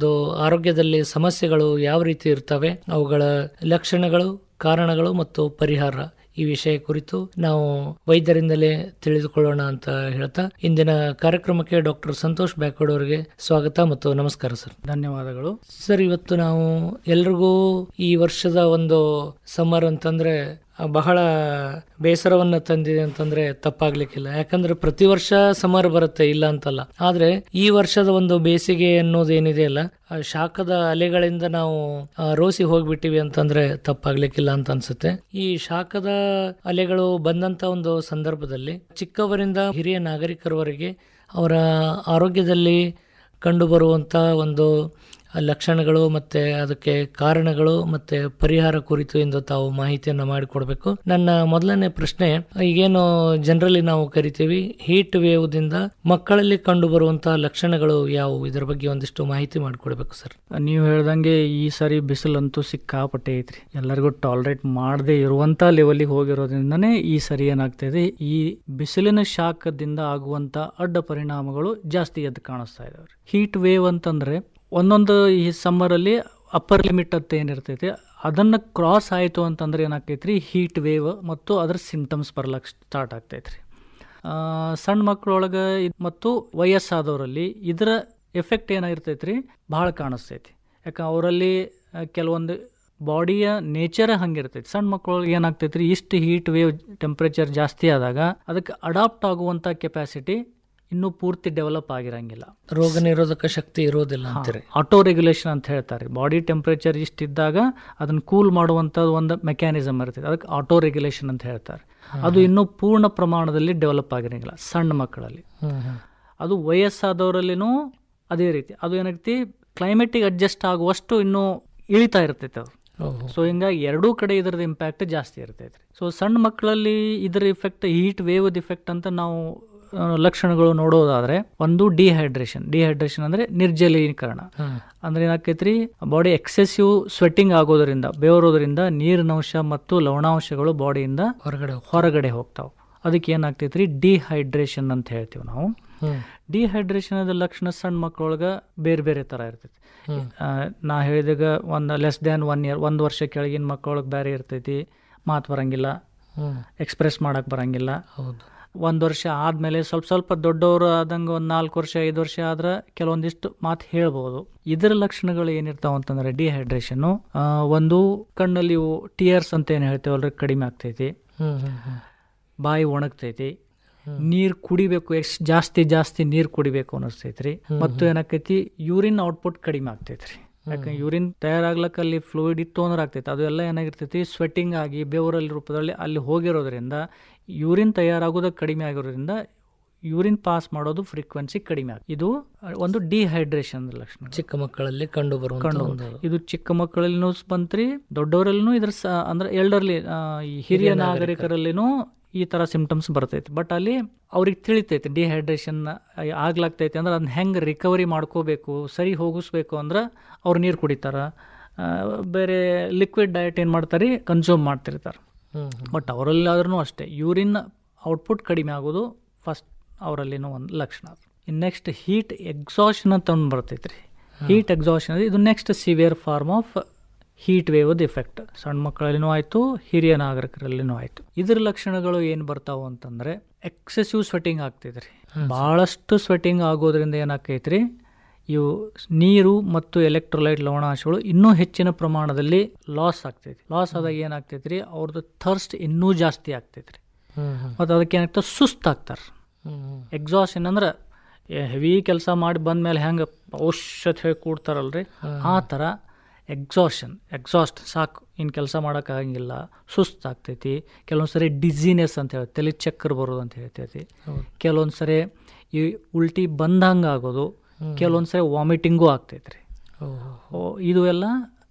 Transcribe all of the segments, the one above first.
ಅದು ಆರೋಗ್ಯದಲ್ಲಿ ಸಮಸ್ಯೆಗಳು ಯಾವ ರೀತಿ ಇರ್ತವೆ ಅವುಗಳ ಲಕ್ಷಣಗಳು ಕಾರಣಗಳು ಮತ್ತು ಪರಿಹಾರ ಈ ವಿಷಯ ಕುರಿತು ನಾವು ವೈದ್ಯರಿಂದಲೇ ತಿಳಿದುಕೊಳ್ಳೋಣ ಅಂತ ಹೇಳ್ತಾ ಇಂದಿನ ಕಾರ್ಯಕ್ರಮಕ್ಕೆ ಡಾಕ್ಟರ್ ಸಂತೋಷ್ ಬ್ಯಾಕೋಡ್ ಅವರಿಗೆ ಸ್ವಾಗತ ಮತ್ತು ನಮಸ್ಕಾರ ಸರ್ ಧನ್ಯವಾದಗಳು ಸರ್ ಇವತ್ತು ನಾವು ಎಲ್ರಿಗೂ ಈ ವರ್ಷದ ಒಂದು ಸಮ್ಮರ್ ಅಂತಂದ್ರೆ ಬಹಳ ಬೇಸರವನ್ನ ತಂದಿದೆ ಅಂತಂದ್ರೆ ತಪ್ಪಾಗ್ಲಿಕ್ಕಿಲ್ಲ ಯಾಕಂದ್ರೆ ಪ್ರತಿ ವರ್ಷ ಸಮರ್ ಬರುತ್ತೆ ಇಲ್ಲ ಅಂತಲ್ಲ ಆದ್ರೆ ಈ ವರ್ಷದ ಒಂದು ಬೇಸಿಗೆ ಅನ್ನೋದು ಏನಿದೆಯಲ್ಲ ಆ ಶಾಖದ ಅಲೆಗಳಿಂದ ನಾವು ಆ, ರೋಸಿ ಹೋಗ್ಬಿಟ್ಟಿವಿ ಅಂತಂದ್ರೆ ತಪ್ಪಾಗ್ಲಿಕ್ಕಿಲ್ಲ ಅಂತ ಅನ್ಸುತ್ತೆ ಈ ಶಾಖದ ಅಲೆಗಳು ಬಂದಂತ ಒಂದು ಸಂದರ್ಭದಲ್ಲಿ ಚಿಕ್ಕವರಿಂದ ಹಿರಿಯ ನಾಗರಿಕರವರೆಗೆ ಅವರ ಆರೋಗ್ಯದಲ್ಲಿ ಕಂಡುಬರುವಂತ ಒಂದು ಲಕ್ಷಣಗಳು ಮತ್ತೆ ಅದಕ್ಕೆ ಕಾರಣಗಳು ಮತ್ತೆ ಪರಿಹಾರ ಕುರಿತು ಎಂದು ತಾವು ಮಾಹಿತಿಯನ್ನು ಮಾಡಿಕೊಡ್ಬೇಕು ನನ್ನ ಮೊದಲನೇ ಪ್ರಶ್ನೆ ಈಗೇನು ಜನರಲಿ ನಾವು ಕರಿತೀವಿ ಹೀಟ್ ವೇವ್ ದಿಂದ ಮಕ್ಕಳಲ್ಲಿ ಕಂಡು ಬರುವಂತಹ ಲಕ್ಷಣಗಳು ಯಾವುವು ಇದರ ಬಗ್ಗೆ ಒಂದಿಷ್ಟು ಮಾಹಿತಿ ಮಾಡಿಕೊಡ್ಬೇಕು ಸರ್ ನೀವು ಹೇಳ್ದಂಗೆ ಈ ಸರಿ ಬಿಸಿಲಂತೂ ಸಿಕ್ಕಾಪಟ್ಟೆ ಐತ್ರಿ ಎಲ್ಲರಿಗೂ ಟಾಲರೇಟ್ ಮಾಡದೇ ಇರುವಂತ ಲೆವೆಲಿಗೆ ಹೋಗಿರೋದ್ರಿಂದನೇ ಈ ಸರಿ ಏನಾಗ್ತಾ ಇದೆ ಈ ಬಿಸಿಲಿನ ಶಾಖದಿಂದ ಆಗುವಂತ ಅಡ್ಡ ಪರಿಣಾಮಗಳು ಜಾಸ್ತಿ ಎದ್ದು ಕಾಣಿಸ್ತಾ ಇದಾವೆ ಹೀಟ್ ವೇವ್ ಅಂತಂದ್ರೆ ಒಂದೊಂದು ಈ ಸಮ್ಮರ್ ಅಲ್ಲಿ ಅಪ್ಪರ್ ಲಿಮಿಟ್ ಅಂತ ಏನಿರ್ತೈತಿ ಅದನ್ನ ಕ್ರಾಸ್ ಆಯಿತು ಅಂತಂದ್ರೆ ಏನಾಗ್ತೈತ್ರಿ ಹೀಟ್ ವೇವ್ ಮತ್ತು ಅದರ ಸಿಂಟಮ್ಸ್ ಬರ್ಲಕ್ಕೆ ಸ್ಟಾರ್ಟ್ ಆಗ್ತೈತ್ರಿ ಆ, ಸಣ್ಣ ಮಕ್ಕಳೊಳಗೆ ಮತ್ತು ವಯಸ್ಸಾದವರಲ್ಲಿ ಇದರ ಎಫೆಕ್ಟ್ ಏನಾಗಿರ್ತೈತ್ರಿ ಭಾಳ ಕಾಣಿಸ್ತೈತಿ ಯಾಕೆ ಅವರಲ್ಲಿ ಆ, ಕೆಲವೊಂದು ಬಾಡಿಯ ನೇಚರ್ ಹಂಗಿರ್ತೈತಿ ಸಣ್ಣ ಮಕ್ಕಳೊಳಗೆ ಏನಾಗ್ತೈತ್ರಿ ಇಷ್ಟು ಹೀಟ್ ವೇವ್ ಟೆಂಪ್ರೇಚರ್ ಜಾಸ್ತಿ ಆದಾಗ ಅದಕ್ಕೆ ಅಡಾಪ್ಟ್ ಆಗುವಂಥ ಕೆಪಾಸಿಟಿ ಇನ್ನೂ ಪೂರ್ತಿ ಡೆವಲಪ್ ಆಗಿರಂಗಿಲ್ಲ ರೋಗ ನಿರೋಧಕ ಶಕ್ತಿ ಇರೋದಿಲ್ಲ ಅಂತೀರಿ ಆಟೋ ರೆಗ್ಯುಲೇಷನ್ ಅಂತ ಹೇಳ್ತಾರೆ ಬಾಡಿ ಟೆಂಪ್ರೇಚರ್ ಇಷ್ಟಿದ್ದಾಗ ಅದನ್ನ ಕೂಲ್ ಮಾಡುವಂಥದ್ದು ಒಂದು ಮೆಕ್ಯಾನಿಸಮ್ ಇರ್ತದೆ ಅದಕ್ಕೆ ಆಟೋ ರೆಗ್ಯುಲೇಷನ್ ಅಂತ ಹೇಳ್ತಾರೆ ಅದು ಇನ್ನೂ ಪೂರ್ಣ ಪ್ರಮಾಣದಲ್ಲಿ ಡೆವಲಪ್ ಆಗಿರಂಗಿಲ್ಲ ಸಣ್ಣ ಮಕ್ಕಳಲ್ಲಿ ಹ್ಮ್ ಹ್ಮ್ ಅದು ವಯಸ್ಸಾದವರಲ್ಲಿನೂ ಅದೇ ರೀತಿ ಅದು ಏನಾಗ್ತಿ ಕ್ಲೈಮೇಟಿಗೆ ಅಡ್ಜಸ್ಟ್ ಆಗುವಷ್ಟು ಇನ್ನೂ ಇಳಿತಾ ಇರ್ತೈತೆ ಅದು ಓಹೋ. ಸೊ ಹಿಂಗಾಗಿ ಎರಡೂ ಕಡೆ ಇದರದ ಇಂಪ್ಯಾಕ್ಟ್ ಜಾಸ್ತಿ ಇರ್ತೈತೆ ಸೊ ಸಣ್ಣ ಮಕ್ಕಳಲ್ಲಿ ಇದರ ಇಫೆಕ್ಟ್ ಹೀಟ್ ವೇವ್ ಇಫೆಕ್ಟ್ ಅಂತ ನಾವು ಆ, ಲಕ್ಷಣಗಳು ನೋಡೋದಾದ್ರೆ ಒಂದು ಡಿಹೈಡ್ರೇಷನ್ ಡಿಹೈಡ್ರೇಷನ್ ಅಂದ್ರೆ ನಿರ್ಜಲೀಕರಣ ಹ್ಮ್. ಅಂದ್ರೆ ಏನಾಕೈತ್ರಿ ಬಾಡಿ ಎಕ್ಸೆಸಿವ್ ಸ್ವೆಟ್ಟಿಂಗ್ ಆಗೋದ್ರಿಂದ ಬೇವರೋದ್ರಿಂದ ನೀರಿನಂಶ ಮತ್ತು ಲವಣಾಂಶಗಳು ಬಾಡಿಯಿಂದ ಹೊರಗಡೆ ಹೋಗ್- ಹೊರಗಡೆ ಹೋಗ್ತಾವ ಅದಕ್ಕೆ ಏನಾಗ್ತೈತ್ರಿ ಡಿಹೈಡ್ರೇಷನ್ ಅಂತ ಹೇಳ್ತೀವಿ ನಾವು ಹ್ಮ್ ಡಿಹೈಡ್ರೇಷನ್ ಅದ ಲಕ್ಷಣ ಸಣ್ಣ ಮಕ್ಕಳೊಳಗ ಬೇರೆ ಬೇರೆ ತರ ಇರ್ತೈತಿ ಹ್ಮ್. ಆ, ನಾ ಹೇಳಿದಾಗ ಒಂದು ಲೆಸ್ ದ್ಯಾನ್ ಒನ್ ಇಯರ್ ಒಂದು ವರ್ಷ ಕೆಳಗಿನ ಮಕ್ಕಳೊಳಗೆ ಬೇರೆ ಇರ್ತೈತಿ ಮಾತು ಬರಂಗಿಲ್ಲ ಹ್ಮ್ ಎಕ್ಸ್ಪ್ರೆಸ್ ಮಾಡಕ್ ಬರಂಗಿಲ್ಲ ಹೌದು ಒಂದು ವರ್ಷ ಆದಮೇಲೆ ಸ್ವಲ್ಪ ಸ್ವಲ್ಪ ದೊಡ್ಡವರು ಆದಂಗೆ ಒಂದು ನಾಲ್ಕು ವರ್ಷ ಐದು ವರ್ಷ ಆದ್ರೆ ಕೆಲವೊಂದಿಷ್ಟು ಮಾತು ಹೇಳ್ಬೋದು ಇದರ ಲಕ್ಷಣಗಳು ಏನಿರ್ತಾವ ಅಂತಂದ್ರೆ ಡಿಹೈಡ್ರೇಷನ್ನು ಒಂದು ಕಣ್ಣಲ್ಲಿ ಇವು ಟಿಯರ್ಸ್ ಅಂತ ಏನು ಹೇಳ್ತೇವಲ್ರಿ ಕಡಿಮೆ ಆಗ್ತೈತಿ ಹ್ಮ್ ಹ್ಮ್ ಹ್ಮ್ ಬಾಯಿ ಒಣಗ್ತೈತಿ ಹ್ಮ್. ನೀರ್ ಕುಡಿಬೇಕು ಎಷ್ಟ್ ಜಾಸ್ತಿ ಜಾಸ್ತಿ ನೀರ್ ಕುಡಿಬೇಕು ಅನಿಸ್ತೈತ್ರಿ ಮತ್ತು ಏನಾಕೈತಿ ಯೂರಿನ್ ಔಟ್ಪುಟ್ ಕಡಿಮೆ ಆಗ್ತೈತ್ರಿ ಯಾಕಂದ್ರೆ ಯೂರಿನ್ ತಯಾರಾಗ್ಲಕ್ಕ ಅಲ್ಲಿ ಫ್ಲೂಯಿಡ್ ಇತ್ತು ಅಂದ್ರೆ ಆಗ್ತೈತಿ ಅದು ಎಲ್ಲ ಏನಾಗಿರ್ತೈತಿ ಸ್ವೆಟ್ಟಿಂಗ್ ಆಗಿ ಬೆವರಲ್ಲಿ ರೂಪದಲ್ಲಿ ಅಲ್ಲಿ ಹೋಗಿರೋದ್ರಿಂದ ಯೂರಿನ್ ತಯಾರಾಗೋದು ಕಡಿಮೆ ಆಗಿರೋದ್ರಿಂದ ಯೂರಿನ್ ಪಾಸ್ ಮಾಡೋದು ಫ್ರೀಕ್ವೆನ್ಸಿ ಕಡಿಮೆ ಆಗ ಇದು ಒಂದು ಡಿಹೈಡ್ರೇಷನ್ ಲಕ್ಷಣ ಚಿಕ್ಕ ಮಕ್ಕಳಲ್ಲಿ ಕಂಡು ಬರುವಂತ ಕಂಡು ಒಂದು ಇದು ಚಿಕ್ಕ ಮಕ್ಕಳಲ್ಲಿನೂ ಬಂತ್ರಿ ದೊಡ್ಡವರಲ್ಲಿನೂ ಇದ್ರ ಸ ಅಂದ್ರೆ ಎಲ್ಡರ್ಲಿ ಈ ಹಿರಿಯ ನಾಗರಿಕರಲ್ಲಿನೂ ಈ ತರ ಸಿಂಪ್ಟಮ್ಸ್ ಬರ್ತೈತಿ ಬಟ್ ಅಲ್ಲಿ ಅವ್ರಿಗೆ ತಿಳಿತೈತಿ ಡಿಹೈಡ್ರೇಷನ್ ಆಗ್ಲಾಗ್ತೈತಿ ಅಂದ್ರೆ ಅದನ್ನ ಹೆಂಗೆ ರಿಕವರಿ ಮಾಡ್ಕೋಬೇಕು ಸರಿ ಹೋಗಿಸ್ಬೇಕು ಅಂದ್ರೆ ಅವ್ರು ನೀರು ಕುಡಿತಾರ ಆ, ಬೇರೆ ಲಿಕ್ವಿಡ್ ಡಯಟ್ ಏನು ಮಾಡ್ತಾರೆ ಕನ್ಸ್ಯೂಮ್ ಮಾಡ್ತಿರ್ತಾರೆ ಹ್ಮ್ ಹ್ಮ್. ಬಟ್ ಅವರಲ್ಲಾದ್ರೂ ಅಷ್ಟೇ ಯೂರಿನ್ ಔಟ್ಪುಟ್ ಕಡಿಮೆ ಆಗೋದು ಫಸ್ಟ್ ಅವರಲ್ಲಿನೂ ಒಂದು ಲಕ್ಷಣ ಇನ್ನು ನೆಕ್ಸ್ಟ್ ಹೀಟ್ ಎಕ್ಸಾಷನ್ ಅಂತ ಒಂದು ಬರ್ತೈತೆ ರೀ ಹೀಟ್ ಎಕ್ಸಾಷನ್ ಇದು next severe form of heat wave effect ಸಣ್ಣ ಮಕ್ಕಳಲ್ಲಿನೂ ಆಯಿತು ಹಿರಿಯ ನಾಗರಿಕರಲ್ಲಿನೂ ಆಯಿತು ಇದ್ರ ಲಕ್ಷಣಗಳು ಏನು ಬರ್ತಾವು ಅಂತಂದ್ರೆ ಎಕ್ಸೆಸಿವ್ ಸ್ವೆಟ್ಟಿಂಗ್ ಆಗ್ತೈತೆ ರೀ ಭಾಳಷ್ಟು ಸ್ವೆಟ್ಟಿಂಗ್ ಆಗೋದ್ರಿಂದ ಏನಾಕೈತ್ರಿ ಇವು ನೀರು ಮತ್ತು ಎಲೆಕ್ಟ್ರೋಲೈಟ್ ಲವಣಾಂಶಗಳು ಇನ್ನೂ ಹೆಚ್ಚಿನ ಪ್ರಮಾಣದಲ್ಲಿ ಲಾಸ್ ಆಗ್ತೈತಿ ಲಾಸ್ ಆದಾಗ ಏನಾಗ್ತೈತಿ ರೀ ಅವ್ರದ್ದು ಥರ್ಸ್ಟ್ ಇನ್ನೂ ಜಾಸ್ತಿ ಆಗ್ತೈತಿ ರೀ ಹ್ಮ್ ಹ್ಮ್. ಮತ್ತು ಅದಕ್ಕೆ ಏನಾಗ್ತದೆ ಸುಸ್ತಾಗ್ತಾರೆ ಹ್ಮ್ ಹ್ಮ್. ಎಕ್ಸಾಷನ್ ಅಂದ್ರೆ ಹೆವಿ ಕೆಲಸ ಮಾಡಿ ಬಂದ್ಮೇಲೆ ಹೆಂಗೆ ಔಷಧ ಹೇಳಿ ಕೂಡ್ತಾರಲ್ರಿ ಆ ಥರ ಎಕ್ಸಾಷನ್ ಎಕ್ಸಾಸ್ಟ್ ಸಾಕು ಇನ್ನು ಕೆಲಸ ಮಾಡೋಕ್ಕಾಗಂಗಿಲ್ಲ ಸುಸ್ತಾಗ್ತೈತಿ ಕೆಲವೊಂದು ಸರಿ ಡಿಸಿನೆಸ್ ಅಂತ ಹೇಳಿ ತಲೆ ಚಕ್ಕರ್ ಬರೋದು ಅಂತ ಹೇಳ್ತೈತಿ ಹೌದು. ಕೆಲವೊಂದು ಸರಿ ಈ ಉಲ್ಟಿ ಬಂದಂಗೆ ಆಗೋದು ಕೆಲವೊಂದು ಸರಿ ವಾಮಿಟಿಂಗೂ ಆಗ್ತೈತ್ರಿ ಓಹೋ. ಓ, ಇದು ಎಲ್ಲ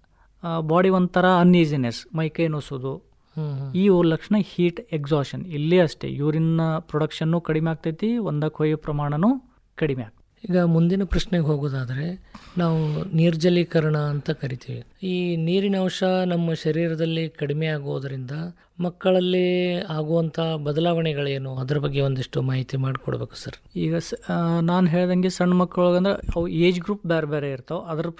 ಬಾಡಿ ಒಂಥರ ಅನ್ಈಸಿನೆಸ್ ಮೈಕೈ ನೋಸೋದು ಹ್ಮ್ ಹ್ಮ್. ಈ ಲಕ್ಷಣ ಹೀಟ್ ಎಕ್ಸಾಷನ್ ಇಲ್ಲೇ ಅಷ್ಟೇ ಯೂರಿನ್ ಪ್ರೊಡಕ್ಷನ್ನು ಕಡಿಮೆ ಆಗ್ತೈತಿ ಒಂದಕ್ಕೆ ಹೊಯ್ಯೋ ಪ್ರಮಾಣನೂ ಕಡಿಮೆ ಆಗ್ತೈತಿ ಈಗ ಮುಂದಿನ ಪ್ರಶ್ನೆಗೆ ಹೋಗೋದಾದ್ರೆ ನಾವು ನಿರ್ಜಲೀಕರಣ ಅಂತ ಕರಿತೀವಿ ಈ ನೀರಿನ ಅಂಶ ನಮ್ಮ ಶರೀರದಲ್ಲಿ ಕಡಿಮೆ ಆಗೋದ್ರಿಂದ ಮಕ್ಕಳಲ್ಲಿ ಆಗುವಂತ ಬದಲಾವಣೆಗಳೇನು ಅದರ ಬಗ್ಗೆ ಒಂದಿಷ್ಟು ಮಾಹಿತಿ ಮಾಡಿಕೊಡ್ಬೇಕು ಸರ್ ಈಗ ನಾನು ಹೇಳ್ದಂಗೆ ಸಣ್ಣ ಮಕ್ಕಳೊಳಗಂದ್ರೆ ಅವು ಏಜ್ ಗ್ರೂಪ್ ಬೇರೆ ಬೇರೆ ಇರ್ತಾವೆ ಅದ್ರ